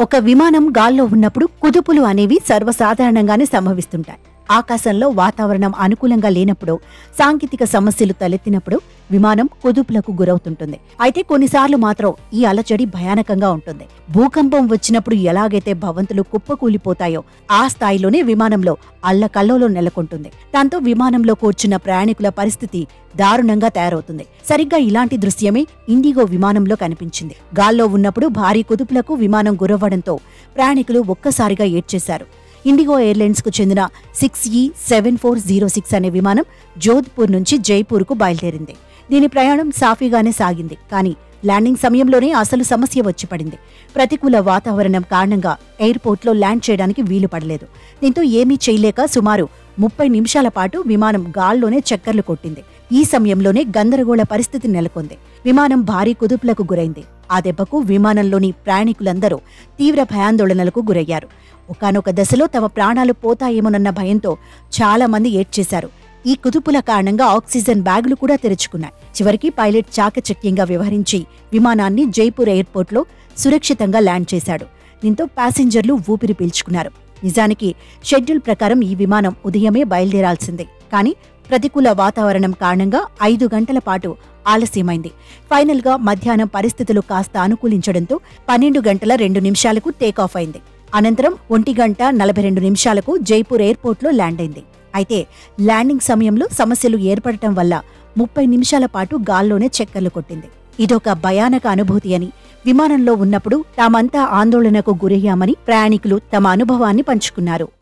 ఒక విమానం గాల్లో ఉన్నప్పుడు కుదుపులు అనేవి సర్వసాధారణంగానే సంభవిస్తుంటాయి ఆకాశంలో వాతావరణం అనుకూలంగా లేనప్పుడు సాంకేతిక సమస్యలు తలెత్తినప్పుడు విమానం కుదుపులకు గురవుతుంటుంది అయితే కొన్నిసార్లు మాత్రం ఈ అలచడి భయానకంగా ఉంటుంది భూకంపం వచ్చినప్పుడు ఎలాగైతే భవంతులు కుప్పకూలిపోతాయో ఆ స్థాయిలోనే విమానంలో అల్లకల్లోలో నెలకొంటుంది దాంతో విమానంలో కూర్చున్న ప్రయాణికుల పరిస్థితి దారుణంగా తయారవుతుంది సరిగ్గా ఇలాంటి దృశ్యమే ఇండిగో విమానంలో కనిపించింది గాల్లో ఉన్నప్పుడు భారీ కుదుపులకు విమానం గురవ్వడంతో ప్రయాణికులు ఒక్కసారిగా ఏడ్చేశారు ఇండిగో ఎయిర్లైన్స్ కు చెందిన సిక్స్ ఈ సెవెన్ ఫోర్ జీరో సిక్స్ అనే విమానం జోధ్పూర్ నుంచి జైపూర్కు బయలుదేరింది దీని ప్రయాణం సాఫీగానే సాగింది కానీ ల్యాండింగ్ సమయంలోనే అసలు సమస్య వచ్చి పడింది ప్రతికూల వాతావరణం కారణంగా ఎయిర్పోర్ట్లో ల్యాండ్ చేయడానికి వీలు పడలేదు దీంతో ఏమీ చేయలేక సుమారు ముప్పై నిమిషాల పాటు విమానం గాల్లోనే చక్కర్లు కొట్టింది ఈ సమయంలోనే గందరగోళ పరిస్థితి నెలకొంది విమానం భారీ కుదుపులకు గురైంది ఆ దెబ్బకు విమానంలోని ప్రయాణికులందరూ తీవ్ర భయాందోళనలకు గురయ్యారు ఒకానొక దశలో తమ ప్రాణాలు పోతాయేమోనన్న భయంతో చాలా మంది ఏడ్చేశారు ఈ కుదుపుల కారణంగా ఆక్సిజన్ బ్యాగులు కూడా తెరుచుకున్నాయి చివరికి పైలట్ చాకచక్యంగా వ్యవహరించి విమానాన్ని జైపూర్ ఎయిర్పోర్ట్లో సురక్షితంగా ల్యాండ్ చేశాడు దీంతో ప్యాసింజర్లు ఊపిరి పీల్చుకున్నారు నిజానికి షెడ్యూల్ ప్రకారం ఈ విమానం ఉదయమే బయలుదేరాల్సిందే కానీ ప్రతికూల వాతావరణం కారణంగా ఐదు గంటల పాటు ఆలస్యమైంది ఫైనల్ గా మధ్యాహ్నం పరిస్థితులు కాస్త అనుకూలించడంతో పన్నెండు గంటల రెండు నిమిషాలకు టేకాఫ్ అయింది అనంతరం ఒంటి గంట నలభై రెండు నిమిషాలకు జైపూర్ ఎయిర్పోర్ట్లో ల్యాండ్ అయింది అయితే ల్యాండింగ్ సమయంలో సమస్యలు ఏర్పడటం వల్ల ముప్పై నిమిషాల పాటు గాల్లోనే చక్కర్లు కొట్టింది ఇదొక భయానక అనుభూతి అని విమానంలో ఉన్నప్పుడు తామంతా ఆందోళనకు గురయ్యామని ప్రయాణికులు తమ అనుభవాన్ని పంచుకున్నారు